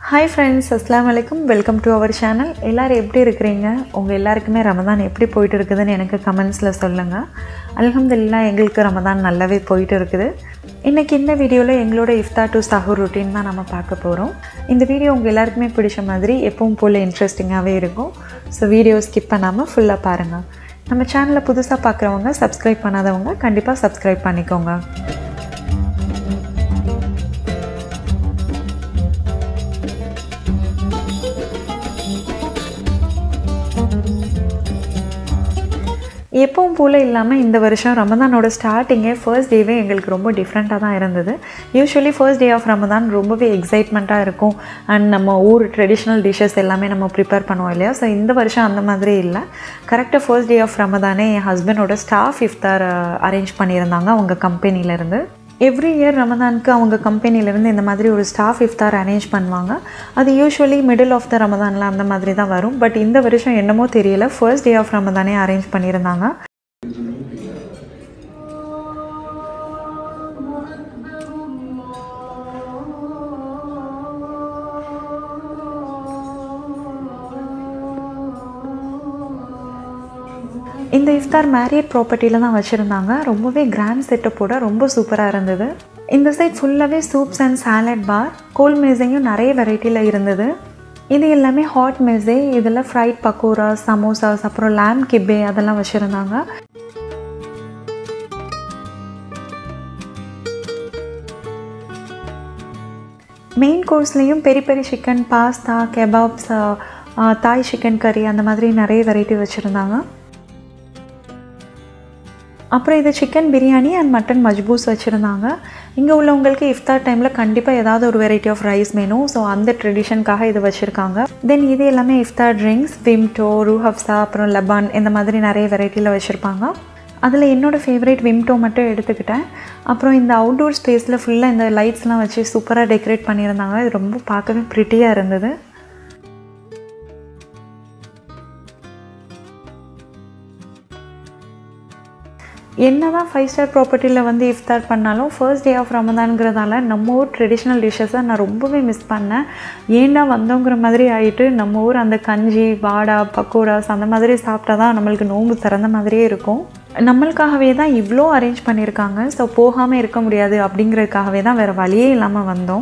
hi friends அஸ்லாம் வலைக்கும் welcome to our channel எல்லோரும் எப்படி இருக்கிறீங்க உங்கள் எல்லாருக்குமே ரமதான் எப்படி போயிட்டு இருக்குதுன்னு எனக்கு கமெண்ட்ஸில் சொல்லுங்கள் அல்ஹம்துலில்லாஹ் எங்களுக்கு ரமதான் நல்லாவே போயிட்டு இருக்குது இன்றைக்கி இந்த வீடியோவில் எங்களோட இஃப்தார் டு சஹூர் ரொட்டீன் தான் நம்ம பார்க்க போகிறோம் இந்த வீடியோ உங்கள் எல்லாருக்குமே பிடிச்ச மாதிரி எப்பவும் போல் இன்ட்ரெஸ்டிங்காகவே இருக்கும் ஸோ வீடியோ ஸ்கிப் பண்ணாமல் ஃபுல்லாக பாருங்கள் நம்ம சேனலை புதுசாக பார்க்குறவங்க சப்ஸ்கிரைப் பண்ணாதவங்க கண்டிப்பாக சப்ஸ்கிரைப் பண்ணிக்கோங்க எப்பவும் போல் இல்லாமல் இந்த வருஷம் ரமதானோட ஸ்டார்டிங்கே ஃபர்ஸ்ட் டேவே எங்களுக்கு ரொம்ப டிஃப்ரெண்ட்டாக தான் இருந்தது usually first day of Ramadan ரொம்பவே எக்ஸைட்மெண்ட்டாக இருக்கும் அண்ட் நம்ம ஊர் ட்ரெடிஷ்னல் டிஷ்ஷஸ் எல்லாமே நம்ம ப்ரிப்பேர் பண்ணுவோம் இல்லையா ஸோ இந்த வருஷம் அந்த மாதிரி இல்லை கரெக்டாக ஃபர்ஸ்ட் டே ஆஃப் ரமதானே என் ஹஸ்பண்டோட ஸ்டாஃப் இஃப்தார் அரேஞ்ச் பண்ணியிருந்தாங்க அவங்க கம்பெனிலேருந்து எவ்ரி இயர் ரமதானுக்கு அவங்க கம்பெனிலேருந்து இந்த மாதிரி ஒரு ஸ்டாஃப் இஃப்தார் அரேஞ்ச் பண்ணுவாங்க அது யூஸ்வலி மிடில் ஆஃப் த ரமதானில் அந்த மாதிரி தான் வரும் பட் இந்த வருஷம் என்னமோ தெரியல ஃபர்ஸ்ட் டே ஆஃப் ரமதானே அரேஞ்ச் பண்ணியிருந்தாங்க இந்த இஃப்தார் மேரியட் ப்ராப்பர்ட்டியில் தான் வச்சுருந்தாங்க ரொம்பவே கிராண்ட் செட்டப்போட ரொம்ப சூப்பராக இருந்தது இந்த சைட் ஃபுல்லாகவே soups and salad bar cold மேஸையும் நிறைய வெரைட்டியில் இருந்தது இது எல்லாமே ஹாட் மேஸே இதில் ஃப்ரைட் பக்கோரா சமோசாஸ் அப்புறம் லேம் கிப்பே அதெல்லாம் வச்சுருந்தாங்க மெயின் கோர்ஸ்லேயும் பெரிய பெரிய chicken pasta kebabs Thai chicken curry அந்த மாதிரி நிறைய வெரைட்டி வச்சுருந்தாங்க அப்புறம் இது சிக்கன் பிரியாணி அண்ட் மட்டன் மஜ்பூஸ் வச்சுருந்தாங்க இங்கே உள்ளவங்களுக்கு இஃப்தார் டைமில் கண்டிப்பாக ஏதாவது ஒரு வெரைட்டி ஆஃப் ரைஸ் வேணும் ஸோ அந்த ட்ரெடிஷனுக்காக இது வச்சுருக்காங்க தென் இது எல்லாமே இஃப்தார் ட்ரிங்க்ஸ் விம்டோ ரூஹப்ஸா அப்புறம் லெபான் இந்த மாதிரி நிறைய வெரைட்டியில் வச்சுருப்பாங்க அதில் என்னோடய ஃபேவரேட் விம்டோ மட்டும் எடுத்துக்கிட்டேன் அப்புறம் இந்த அவுட்டோர் ஸ்பேஸில் ஃபுல்லாக இந்த லைட்ஸ்லாம் வச்சு சூப்பராக டெக்கரேட் பண்ணியிருந்தாங்க இது ரொம்ப பார்க்கவே ப்ரிட்டியாக இருந்தது என்ன தான் ஃபைவ் ஸ்டார் ப்ராப்பர்ட்டியில் வந்து இஃப்தார் பண்ணாலும் ஃபர்ஸ்ட் டே ஆஃப் ரமதான்ங்கிறதால நம்ம ஊர் ட்ரெடிஷ்னல் டிஷ்ஷஸை நான் ரொம்பவே மிஸ் பண்ணேன் ஏன்னா வந்தோங்கிற மாதிரி ஆகிட்டு நம்ம ஊர் அந்த கஞ்சி வாடா பக்கோடாஸ் அந்த மாதிரி சாப்பிட்டா தான் நம்மளுக்கு நோன்பு திறந்த மாதிரியே இருக்கும் நம்மளுக்காகவே தான் இவ்வளோ அரேஞ்ச் பண்ணியிருக்காங்க ஸோ போகாமல் இருக்க முடியாது அப்படிங்கிறதுக்காகவே தான் வேறு வழியே இல்லாமல் வந்தோம்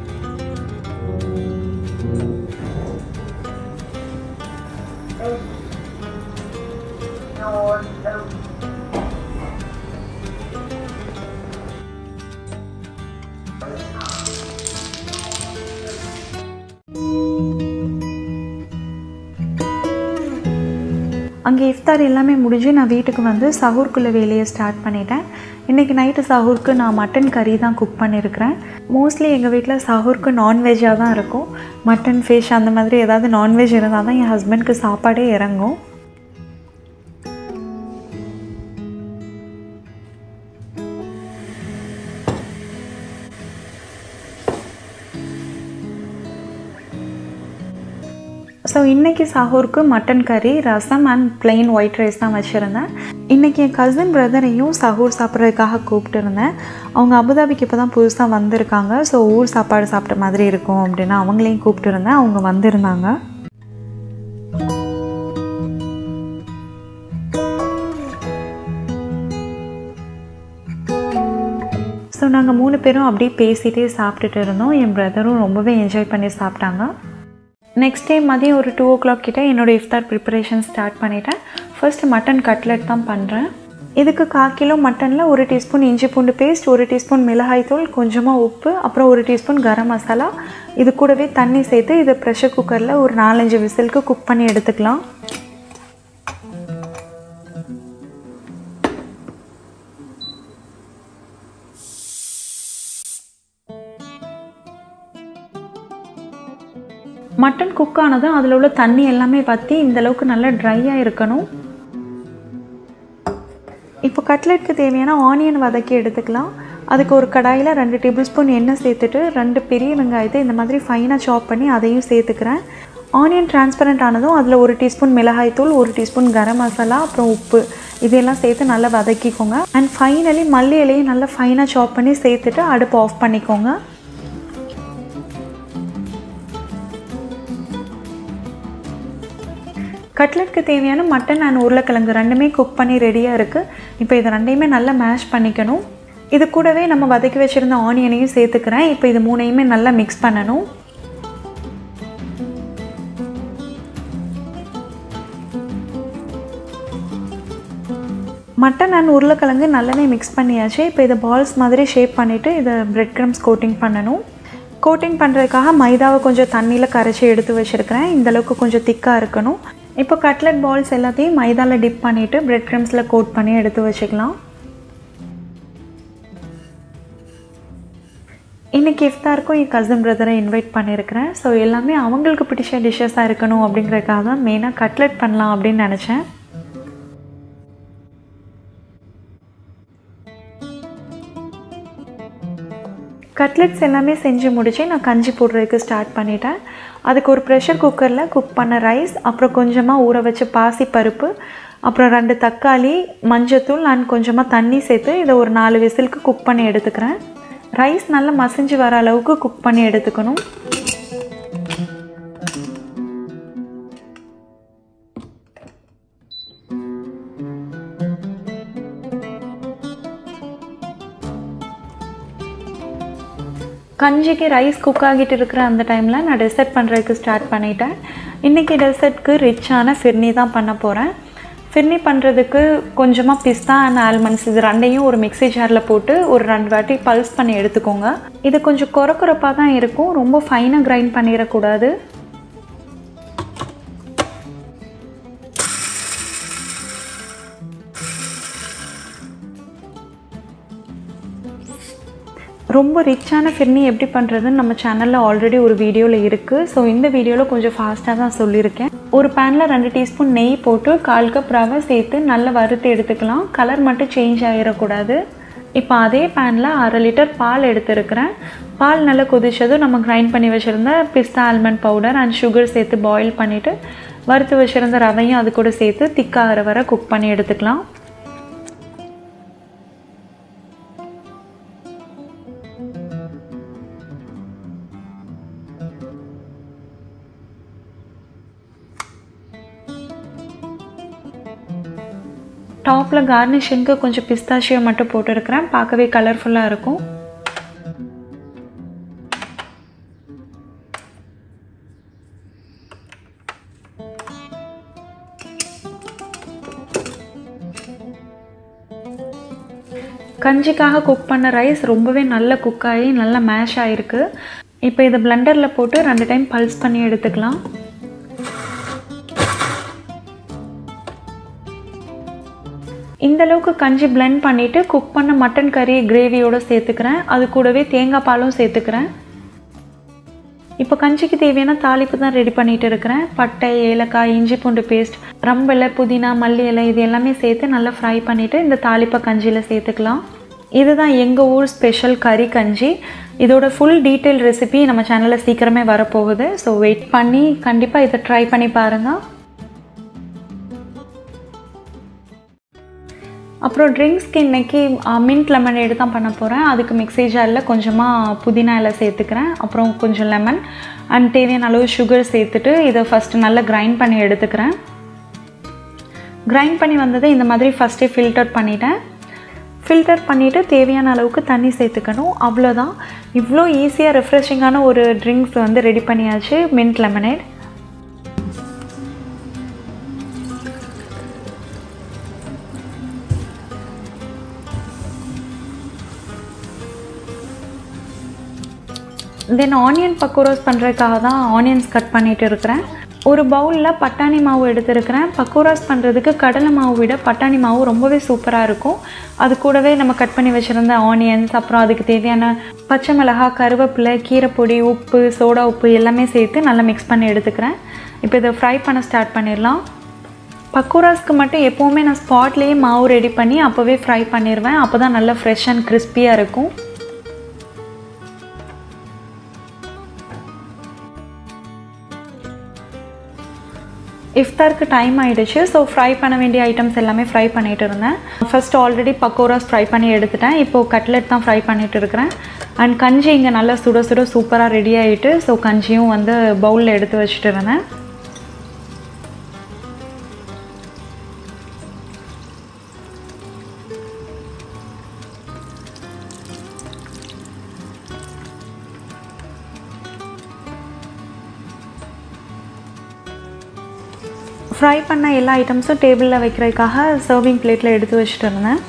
அங்கே இஃப்தார் எல்லாமே முடிஞ்சு நான் வீட்டுக்கு வந்து சஹூர்க்குள்ளே வேலையை ஸ்டார்ட் பண்ணிட்டேன் இன்றைக்கி நைட்டு சஹூருக்கு நான் மட்டன் கறி தான் குக் பண்ணியிருக்கிறேன் மோஸ்ட்லி எங்கள் வீட்டில் சஹூருக்கு நான்வெஜ்ஜாக தான் இருக்கும் மட்டன் ஃபிஷ் அந்த மாதிரி ஏதாவது நான்வெஜ் இருந்தால் தான் என் ஹஸ்பண்ட்க்கு சாப்பாடே இறங்கும் ஸோ இன்றைக்கி சாகூருக்கு மட்டன் கறி rasam and plain white rice தான் வச்சுருந்தேன் இன்றைக்கி என் கசின் பிரதரையும் சஹூர் சாப்பிட்றதுக்காக கூப்பிட்டுருந்தேன் அவங்க அபுதாபிக்கு இப்போ தான் புதுசாக வந்திருக்காங்க ஸோ ஊர் சாப்பாடு சாப்பிட்ட மாதிரி இருக்கும் அப்படின்னு அவங்களையும் கூப்பிட்டுருந்தேன் அவங்க வந்திருந்தாங்க ஸோ நாங்கள் மூணு பேரும் அப்படியே பேசிகிட்டே சாப்பிட்டுட்டு இருந்தோம் என் பிரதரும் ரொம்பவே என்ஜாய் பண்ணி சாப்பிட்டாங்க நெக்ஸ்ட் டே மதியம் ஒரு டூ ஓ கிளாக் கிட்டே என்னோடய இஃப்தார் ப்ரிப்பரேஷன் ஸ்டார்ட் பண்ணிட்டேன் ஃபர்ஸ்ட் மட்டன் கட்லெட் தான் பண்ணுறேன் இதுக்கு கால் கிலோ மட்டனில் ஒரு டீஸ்பூன் இஞ்சி பூண்டு பேஸ்ட் ஒரு டீஸ்பூன் மிளகாய் தூள் கொஞ்சமாக உப்பு அப்புறம் ஒரு டீஸ்பூன் கரம் மசாலா இது கூடவே தண்ணி சேர்த்து இதை ப்ரெஷர் குக்கரில் ஒரு நாலஞ்சு விசிலுக்கு குக் பண்ணி எடுத்துக்கலாம் மட்டன் குக் ஆனதும் அதில் உள்ள தண்ணி எல்லாமே வற்றி இந்தளவுக்கு நல்லா ட்ரையாக இருக்கணும் இப்போ கட்லெட்டுக்கு தேவையான ஆனியன் வதக்கி எடுத்துக்கலாம் அதுக்கு ஒரு கடாயில் ரெண்டு டேபிள் ஸ்பூன் எண்ணெய் சேர்த்துட்டு ரெண்டு பெரிய வெங்காயத்தை இந்த மாதிரி ஃபைனாக சாப் பண்ணி அதையும் சேர்த்துக்கிறேன் ஆனியன் டிரான்ஸ்பரண்ட் ஆனதும் அதில் ஒரு டீஸ்பூன் மிளகாய் தூள் ஒரு டீஸ்பூன் கரம் மசாலா அப்புறம் உப்பு இதெல்லாம் சேர்த்து நல்லா வதக்கிக்கோங்க அண்ட் ஃபைனலி மல்லி இலையும் நல்லா ஃபைனாக சாப் பண்ணி சேர்த்துட்டு அடுப்பு ஆஃப் பண்ணிக்கோங்க கட்லெட்க்கு தேவையான மட்டன் அண்ட் உருளைக்கிழங்கு ரெண்டுமே குக் பண்ணி ரெடியாக இருக்குது இப்போ இது ரெண்டையுமே நல்லா மேஷ் பண்ணிக்கணும் இது கூடவே நம்ம வதக்கி வச்சுருந்த ஆனியனையும் சேர்த்துக்கிறேன் இப்போ இது மூணையுமே நல்லா மிக்ஸ் பண்ணணும் மட்டன் அண்ட் உருளைக்கிழங்கு நல்லாவே மிக்ஸ் பண்ணியாச்சு இப்போ இதை பால்ஸ் மாதிரி ஷேப் பண்ணிவிட்டு இதை பிரெட் க்ரம்ஸ் கோட்டிங் பண்ணணும் கோட்டிங் பண்ணுறதுக்காக மைதாவை கொஞ்சம் தண்ணியில் கரைச்சி எடுத்து வச்சுருக்கிறேன் இந்தளவுக்கு கொஞ்சம் திக்காக இருக்கணும் இப்போ கட்லெட் பால்ஸ் எல்லாத்தையும் மைதாவில் டிப் பண்ணிவிட்டு பிரெட் க்ரம்ஸில் கோட் பண்ணி எடுத்து வச்சுக்கலாம் இன்றைக்கி இஃப்தாருக்கும் என் கசின் பிரதரை இன்வைட் பண்ணியிருக்கிறேன் ஸோ எல்லாமே அவங்களுக்கு பிடிச்ச டிஷ்ஷஸாக இருக்கணும் அப்படிங்கிறதுக்காக தான் மெயினாக கட்லெட் பண்ணலாம் அப்படின்னு நினச்சேன் கட்லெட்ஸ் எல்லாமே செஞ்சு முடிச்சு நான் கஞ்சி போடுறதுக்கு ஸ்டார்ட் பண்ணிட்டேன் அதுக்கு ஒரு ப்ரெஷர் குக்கரில் குக் பண்ண ரைஸ் அப்புறம் கொஞ்சமாக ஊற வச்ச பாசி பருப்பு அப்புறம் ரெண்டு தக்காளி மஞ்சத்தூள் நான் கொஞ்சமாக தண்ணி சேர்த்து இதை ஒரு நாலு விசிலுக்கு குக் பண்ணி எடுத்துக்கிறேன் ரைஸ் நல்லா மசிஞ்சு வர அளவுக்கு குக் பண்ணி எடுத்துக்கணும் கஞ்சிக்கு ரைஸ் குக் ஆகிட்டு இருக்கிற அந்த டைமில் நான் டெசர்ட் பண்ணுறதுக்கு ஸ்டார்ட் பண்ணிட்டேன் இன்றைக்கி டெசர்ட்க்கு ரிச்சான ஃபிர்னி தான் பண்ண போகிறேன் ஃபிர்னி பண்ணுறதுக்கு கொஞ்சமாக பிஸ்தா அண்ட் ஆல்மண்ட்ஸ் இது ரெண்டையும் ஒரு மிக்ஸி ஜாரில் போட்டு ஒரு ரெண்டு வாட்டி பல்ஸ் பண்ணி எடுத்துக்கோங்க இது கொஞ்சம் குறை குறைப்பாக தான் இருக்கும் ரொம்ப ஃபைனாக கிரைண்ட் பண்ணிடக்கூடாது ரொம்ப ரிச்சான ஃபிர்னி எப்படி பண்ணுறதுன்னு நம்ம சேனலில் ஆல்ரெடி ஒரு வீடியோவில் இருக்குது ஸோ இந்த வீடியோவில் கொஞ்சம் ஃபாஸ்ட்டாக தான் சொல்லியிருக்கேன் ஒரு பேனில் ரெண்டு டீஸ்பூன் நெய் போட்டு கால் கப் ரவை சேர்த்து நல்லா வறுத்து எடுத்துக்கலாம் கலர் மட்டும் சேஞ்ச் ஆகிடக்கூடாது இப்போ அதே பேனில் அரை லிட்டர் பால் எடுத்துருக்கிறேன் பால் நல்லா கொதிச்சதும் நம்ம கிரைண்ட் பண்ணி வச்சுருந்த பிஸ்தா ஆல்மண்ட் பவுடர் அண்ட் சுகர் சேர்த்து பாயில் பண்ணிவிட்டு வறுத்து வச்சுருந்த ரவையும் அது கூட சேர்த்து திக்காகிற வரை குக் பண்ணி எடுத்துக்கலாம் டாப்பில் கார்னிஷிங்க்கு கொஞ்சம் பிஸ்தாஷியோ மட்டும் போட்டுருக்கிறேன் பார்க்கவே கலர்ஃபுல்லாக இருக்கும் கஞ்சிக்காக குக் பண்ண ரைஸ் ரொம்பவே நல்ல குக் ஆகி நல்லா மேஷ் ஆகிருக்கு இப்போ இதை பிளெண்டரில் போட்டு ரெண்டு டைம் பல்ஸ் பண்ணி எடுத்துக்கலாம் இந்த அளவுக்கு கஞ்சி பிளெண்ட் பண்ணிவிட்டு குக் பண்ண மட்டன் கறி கிரேவியோடு சேர்த்துக்கிறேன் அது கூடவே தேங்காய் பாலும் சேர்த்துக்கிறேன் இப்போ கஞ்சிக்கு தேவையான தாளிப்பு தான் ரெடி பண்ணிட்டு இருக்கிறேன் பட்டை ஏலக்காய் இஞ்சி பூண்டு பேஸ்ட் ரம்பிலை புதினா மல்லி இலை இது எல்லாமே சேர்த்து நல்லா ஃப்ரை பண்ணிவிட்டு இந்த தாளிப்பை கஞ்சியில் சேர்த்துக்கலாம் இதுதான் எங்கள் ஊர் ஸ்பெஷல் கறி கஞ்சி இதோட ஃபுல் டீட்டெயில் ரெசிபி நம்ம சேனலில் சீக்கிரமே வரப்போகுது ஸோ வெயிட் பண்ணி கண்டிப்பாக இதை ட்ரை பண்ணி பாருங்கள் அப்புறம் ட்ரிங்க்ஸ்க்கு இன்றைக்கி மின்ட் லெமனேடு தான் பண்ண போகிறேன் அதுக்கு மிக்ஸி ஜாரில் கொஞ்சமாக புதினா இலை சேர்த்துக்கிறேன் அப்புறம் கொஞ்சம் லெமன் அண்ட் தேவையான அளவு சுகர் சேர்த்துட்டு இதை ஃபஸ்ட்டு நல்லா கிரைண்ட் பண்ணி எடுத்துக்கிறேன் கிரைண்ட் பண்ணி வந்ததை இந்த மாதிரி ஃபஸ்ட்டே ஃபில்டர் பண்ணிட்டேன் ஃபில்டர் பண்ணிவிட்டு தேவையான அளவுக்கு தண்ணி சேர்த்துக்கணும் அவ்வளோதான் இவ்வளோ ஈஸியாக ரெஃப்ரெஷிங்கான ஒரு ட்ரிங்க்ஸ் வந்து ரெடி பண்ணியாச்சு mint lemonade then onion pakoras பண்ணுறதுக்காக தான் ஆனியன்ஸ் கட் பண்ணிகிட்டு இருக்கிறேன் ஒரு பவுலில் பட்டாணி மாவு எடுத்துருக்கிறேன் பக்கோராஸ் பண்ணுறதுக்கு கடலை மாவு விட பட்டாணி மாவு ரொம்பவே சூப்பராக இருக்கும் அது கூடவே நம்ம கட் பண்ணி வச்சுருந்த ஆனியன்ஸ் அப்புறம் அதுக்கு தேவையான பச்சை மிளகாய் கருவேப்பிலை கீரைப்பொடி உப்பு சோடா உப்பு எல்லாமே சேர்த்து நல்லா மிக்ஸ் பண்ணி எடுத்துக்கிறேன் இப்போ இதை ஃப்ரை பண்ண ஸ்டார்ட் பண்ணிடலாம் பக்கோராஸ்க்கு மட்டும் எப்போவுமே நான் ஸ்பாட்லேயே மாவு ரெடி பண்ணி அப்போவே ஃப்ரை பண்ணிடுவேன் அப்போ தான் நல்லா ஃப்ரெஷ் அண்ட் கிறிஸ்பியாக இருக்கும் இஃப்தாருக்கு டைம் ஆகிடுச்சு ஸோ ஃப்ரை பண்ண வேண்டிய ஐட்டம்ஸ் எல்லாமே ஃப்ரை பண்ணிகிட்டு இருந்தேன் ஃபஸ்ட் ஆல்ரெடி பக்கோராஸ் ஃப்ரை பண்ணி எடுத்துட்டேன் இப்போது கட்லெட் தான் ஃப்ரை பண்ணிகிட்டு இருக்கிறேன் அண்ட் கஞ்சி இங்கே நல்லா சுட சுட சூப்பராக ரெடி ஆகிட்டு ஸோ கஞ்சியும் வந்து பவுலில் எடுத்து வச்சுட்டு இருந்தேன் ஃப்ரை பண்ண எல்லா ஐட்டம்ஸும் டேபிளில் வைக்கிறதுக்காக சர்விங் பிளேட்டில் எடுத்து வச்சுட்டு இருந்தேன்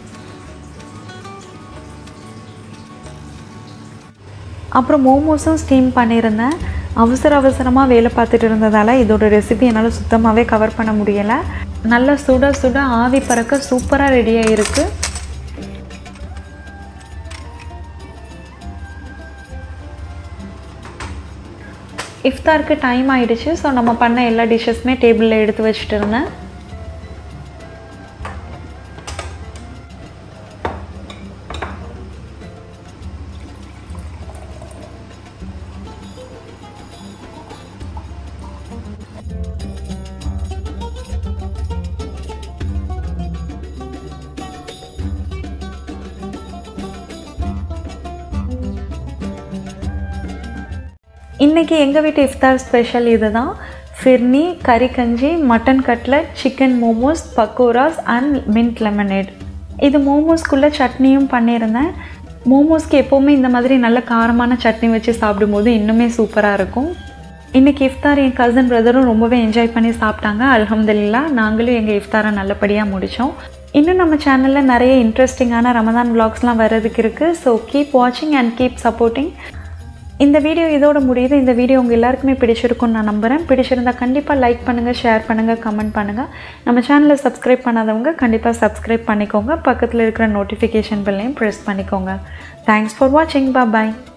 அப்புறம் மோமோஸும் ஸ்டீம் பண்ணியிருந்தேன் அவசர அவசரமாக வேலை பார்த்துட்டு இருந்ததால் இதோட ரெசிபி என்னால் சுத்தமாகவே கவர் பண்ண முடியலை நல்லா சுட சுட ஆவி பறக்க சூப்பராக ரெடியாக இருக்குது இஃப்தாருக்கு டைம் ஆயிடுச்சு ஸோ நம்ம பண்ண எல்லா டிஷ்ஷஸுமே டேபிளில் எடுத்து வச்சுட்டு இருந்தேன் இன்றைக்கி எங்கள் வீட்டு இஃப்தார் ஸ்பெஷல் இது தான் ஃபிர்னி கறி கஞ்சி mutton cutlet chicken momos pakoras and mint lemonade இது மோமோஸ்க்குள்ளே சட்னியும் பண்ணியிருந்தேன் மோமோஸ்க்கு எப்போவுமே இந்த மாதிரி நல்ல காரமான சட்னி வச்சு சாப்பிடும்போது இன்னுமே சூப்பராக இருக்கும் இன்றைக்கி இஃப்தார் என் கசன் பிரதரும் ரொம்பவே என்ஜாய் பண்ணி சாப்பிட்டாங்க அல்ஹம்துலில்லா நாங்களும் எங்கள் இஃப்தாரை நல்லபடியாக முடித்தோம் இன்னும் நம்ம சேனலில் நிறைய இன்ட்ரெஸ்டிங்கான ரமதான் vlogsலாம் வர்றதுக்கு இருக்குது ஸோ கீப் வாட்சிங் அண்ட் கீப் சப்போர்ட்டிங் இந்த வீடியோ இதோட முடியுது இந்த வீடியோ உங்கள் எல்லாருக்குமே பிடிச்சிருக்கும்னு நான் நம்புகிறேன் பிடிச்சிருந்தா கண்டிப்பாக லைக் பண்ணுங்கள் ஷேர் பண்ணுங்கள் கமெண்ட் பண்ணுங்கள் நம்ம சேனலை சப்ஸ்கிரைப் பண்ணாதவங்க கண்டிப்பாக சப்ஸ்கிரைப் பண்ணிக்கோங்க பக்கத்தில் இருக்கிற நோட்டிஃபிகேஷன் பில்லையும் ப்ரெஸ் பண்ணிக்கோங்க தேங்க்ஸ் ஃபார் வாட்சிங் பாய்